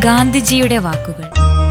ഗാന്ധിജിയുടെ വാക്കുകൾ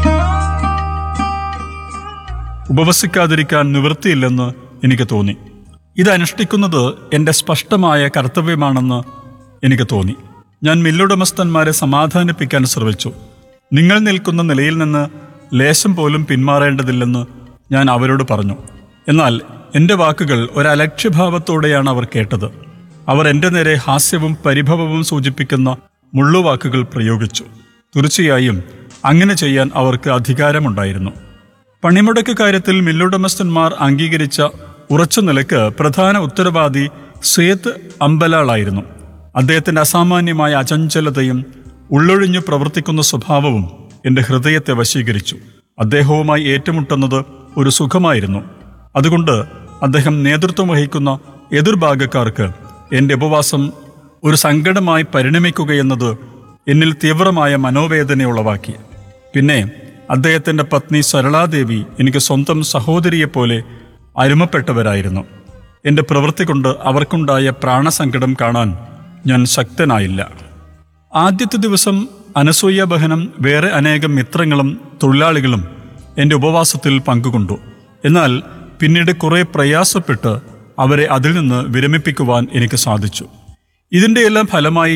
ഉപവസിക്കാതിരിക്കാൻ നിവൃത്തിയില്ലെന്ന് എനിക്ക് തോന്നി ഇത് അനുഷ്ഠിക്കുന്നത് എൻ്റെ സ്പഷ്ടമായ കർത്തവ്യമാണെന്ന് എനിക്ക് തോന്നി ഞാൻ മില്ലുടമസ്ഥന്മാരെ സമാധാനിപ്പിക്കാൻ ശ്രമിച്ചു നിങ്ങൾ നിൽക്കുന്ന നിലയിൽ നിന്ന് ലേശം പോലും പിന്മാറേണ്ടതില്ലെന്ന് ഞാൻ അവരോട് പറഞ്ഞു എന്നാൽ എൻ്റെ വാക്കുകൾ ഒരലക്ഷ്യഭാവത്തോടെയാണ് അവർ കേട്ടത് അവർ എൻ്റെ നേരെ ഹാസ്യവും പരിഭവവും സൂചിപ്പിക്കുന്ന മുള്ളുവാക്കുകൾ പ്രയോഗിച്ചു തീർച്ചയായും അങ്ങനെ ചെയ്യാൻ അവർക്ക് അധികാരമുണ്ടായിരുന്നു പണിമുടക്ക് കാര്യത്തിൽ മില്ലുടമസ്ഥന്മാർ അംഗീകരിച്ച ഉറച്ച നിലക്ക് പ്രധാന ഉത്തരവാദി സേത്ത് അമ്പലാളായിരുന്നു അദ്ദേഹത്തിന്റെ അസാമാന്യമായ അചഞ്ചലതയും ഉള്ളൊഴിഞ്ഞു പ്രവർത്തിക്കുന്ന സ്വഭാവവും എന്റെ ഹൃദയത്തെ വശീകരിച്ചു അദ്ദേഹവുമായി ഏറ്റുമുട്ടുന്നത് ഒരു സുഖമായിരുന്നു അതുകൊണ്ട് അദ്ദേഹം നേതൃത്വം വഹിക്കുന്ന എതിർഭാഗക്കാർക്ക് എന്റെ ഉപവാസം ഒരു സങ്കടമായി പരിണമിക്കുകയെന്നത് എന്നിൽ തീവ്രമായ മനോവേദന ഉളവാക്കി പിന്നെ അദ്ദേഹത്തിന്റെ പത്നി സരളാദേവി എനിക്ക് സ്വന്തം സഹോദരിയെപ്പോലെ അരുമപ്പെട്ടവരായിരുന്നു എന്റെ പ്രവൃത്തി കൊണ്ട് അവർക്കുണ്ടായ പ്രാണസങ്കടം കാണാൻ ഞാൻ ശക്തനായില്ല ആദ്യത്തെ ദിവസം അനസൂയ ബഹനം വേറെ അനേകം മിത്രങ്ങളും തൊഴിലാളികളും എന്റെ ഉപവാസത്തിൽ പങ്കുകൊണ്ടു എന്നാൽ പിന്നീട് കുറെ പ്രയാസപ്പെട്ട് അവരെ അതിൽ നിന്ന് വിരമിപ്പിക്കുവാൻ എനിക്ക് സാധിച്ചു ഇതിന്റെ എല്ലാം ഫലമായി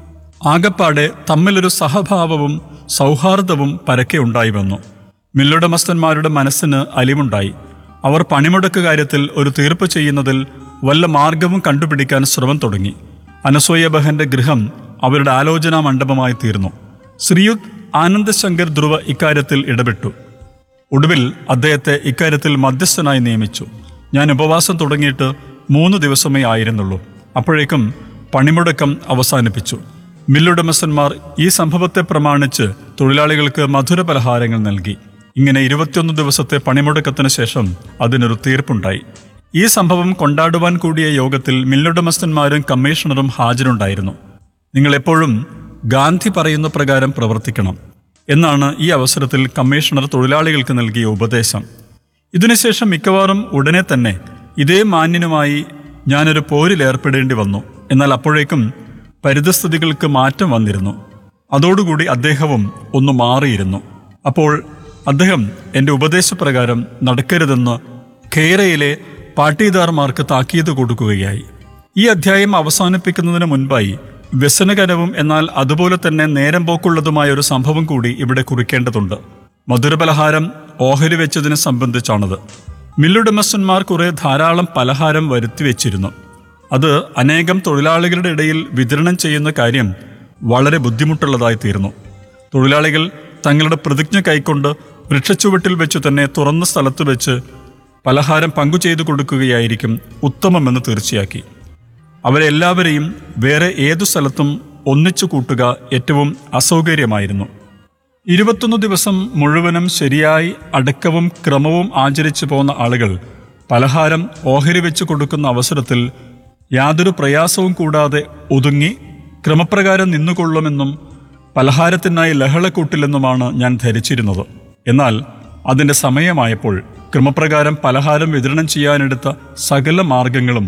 ആകപ്പാടെ തമ്മിലൊരു സഹഭാവവും സൗഹാർദ്ദവും പരക്കെ ഉണ്ടായി വന്നു മില്ലുടമസ്ഥന്മാരുടെ മനസ്സിന് അലിവുണ്ടായി അവർ പണിമുടക്ക് കാര്യത്തിൽ ഒരു തീർപ്പ് ചെയ്യുന്നതിൽ വല്ല മാർഗവും കണ്ടുപിടിക്കാൻ ശ്രമം തുടങ്ങി അനസൂയ ബഹന്റെ ഗൃഹം അവരുടെ ആലോചനാ മണ്ഡപമായി തീർന്നു ശ്രീയുത് ആനന്ദശങ്കർ ധ്രുവ ഇക്കാര്യത്തിൽ ഇടപെട്ടു ഒടുവിൽ അദ്ദേഹത്തെ ഇക്കാര്യത്തിൽ മധ്യസ്ഥനായി നിയമിച്ചു ഞാൻ ഉപവാസം തുടങ്ങിയിട്ട് മൂന്ന് ദിവസമേ ആയിരുന്നുള്ളൂ അപ്പോഴേക്കും പണിമുടക്കം അവസാനിപ്പിച്ചു മില്ലുടമസ്ഥന്മാർ ഈ സംഭവത്തെ പ്രമാണിച്ച് തൊഴിലാളികൾക്ക് മധുര പലഹാരങ്ങൾ നൽകി ഇങ്ങനെ ഇരുപത്തിയൊന്ന് ദിവസത്തെ പണിമുടക്കത്തിന് ശേഷം അതിനൊരു തീർപ്പുണ്ടായി ഈ സംഭവം കൊണ്ടാടുവാൻ കൂടിയ യോഗത്തിൽ മില്ലുടമസ്ഥന്മാരും കമ്മീഷണറും ഹാജരുണ്ടായിരുന്നു നിങ്ങൾ എപ്പോഴും ഗാന്ധി പറയുന്ന പ്രകാരം പ്രവർത്തിക്കണം എന്നാണ് ഈ അവസരത്തിൽ കമ്മീഷണർ തൊഴിലാളികൾക്ക് നൽകിയ ഉപദേശം ഇതിനുശേഷം മിക്കവാറും ഉടനെ തന്നെ ഇതേ മാന്യനുമായി ഞാനൊരു പോരിൽ ഏർപ്പെടേണ്ടി വന്നു എന്നാൽ അപ്പോഴേക്കും പരിതസ്ഥിതികൾക്ക് മാറ്റം വന്നിരുന്നു അതോടുകൂടി അദ്ദേഹവും ഒന്ന് മാറിയിരുന്നു അപ്പോൾ അദ്ദേഹം എൻ്റെ ഉപദേശപ്രകാരം നടക്കരുതെന്ന് ഖേരയിലെ പാട്ടീദാർമാർക്ക് താക്കീത് കൊടുക്കുകയായി ഈ അധ്യായം അവസാനിപ്പിക്കുന്നതിന് മുൻപായി വ്യസനകരവും എന്നാൽ അതുപോലെ തന്നെ നേരം പോക്കുള്ളതുമായ ഒരു സംഭവം കൂടി ഇവിടെ കുറിക്കേണ്ടതുണ്ട് മധുരപലഹാരം ഓഹരി വെച്ചതിനെ സംബന്ധിച്ചാണത് മില്ലുടമസ്ഥന്മാർ കുറെ ധാരാളം പലഹാരം വരുത്തി വെച്ചിരുന്നു അത് അനേകം തൊഴിലാളികളുടെ ഇടയിൽ വിതരണം ചെയ്യുന്ന കാര്യം വളരെ ബുദ്ധിമുട്ടുള്ളതായി തീർന്നു തൊഴിലാളികൾ തങ്ങളുടെ പ്രതിജ്ഞ കൈക്കൊണ്ട് വൃക്ഷച്ചുവട്ടിൽ വെച്ച് തന്നെ തുറന്ന സ്ഥലത്ത് വെച്ച് പലഹാരം പങ്കു ചെയ്തു കൊടുക്കുകയായിരിക്കും ഉത്തമമെന്ന് തീർച്ചയാക്കി അവരെല്ലാവരെയും വേറെ ഏതു സ്ഥലത്തും ഒന്നിച്ചു കൂട്ടുക ഏറ്റവും അസൗകര്യമായിരുന്നു ഇരുപത്തൊന്ന് ദിവസം മുഴുവനും ശരിയായി അടക്കവും ക്രമവും ആചരിച്ചു പോന്ന ആളുകൾ പലഹാരം ഓഹരി വെച്ച് കൊടുക്കുന്ന അവസരത്തിൽ യാതൊരു പ്രയാസവും കൂടാതെ ഒതുങ്ങി ക്രമപ്രകാരം നിന്നുകൊള്ളുമെന്നും പലഹാരത്തിനായി ലഹള കൂട്ടില്ലെന്നുമാണ് ഞാൻ ധരിച്ചിരുന്നത് എന്നാൽ അതിന്റെ സമയമായപ്പോൾ ക്രമപ്രകാരം പലഹാരം വിതരണം ചെയ്യാനെടുത്ത സകല മാർഗങ്ങളും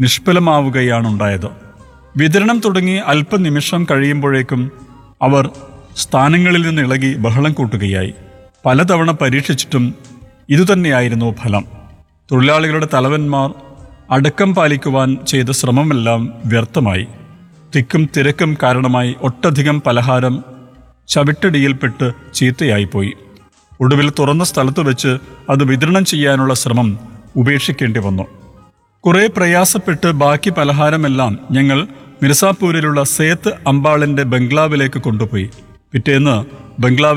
നിഷ്ഫലമാവുകയാണുണ്ടായത് വിതരണം തുടങ്ങി അല്പനിമിഷം കഴിയുമ്പോഴേക്കും അവർ സ്ഥാനങ്ങളിൽ നിന്ന് ഇളകി ബഹളം കൂട്ടുകയായി പലതവണ പരീക്ഷിച്ചിട്ടും ഇതുതന്നെയായിരുന്നു ഫലം തൊഴിലാളികളുടെ തലവന്മാർ അടക്കം പാലിക്കുവാൻ ചെയ്ത ശ്രമമെല്ലാം വ്യർത്ഥമായി തിക്കും തിരക്കും കാരണമായി ഒട്ടധികം പലഹാരം ചവിട്ടടിയിൽപ്പെട്ട് ചീത്തയായിപ്പോയി ഒടുവിൽ തുറന്ന സ്ഥലത്ത് വെച്ച് അത് വിതരണം ചെയ്യാനുള്ള ശ്രമം ഉപേക്ഷിക്കേണ്ടി വന്നു കുറെ പ്രയാസപ്പെട്ട് ബാക്കി പലഹാരമെല്ലാം ഞങ്ങൾ മിർസാപൂരിലുള്ള സേത്ത് അമ്പാളിന്റെ ബംഗ്ലാവിലേക്ക് കൊണ്ടുപോയി പിറ്റേന്ന് ബംഗ്ലാവിൽ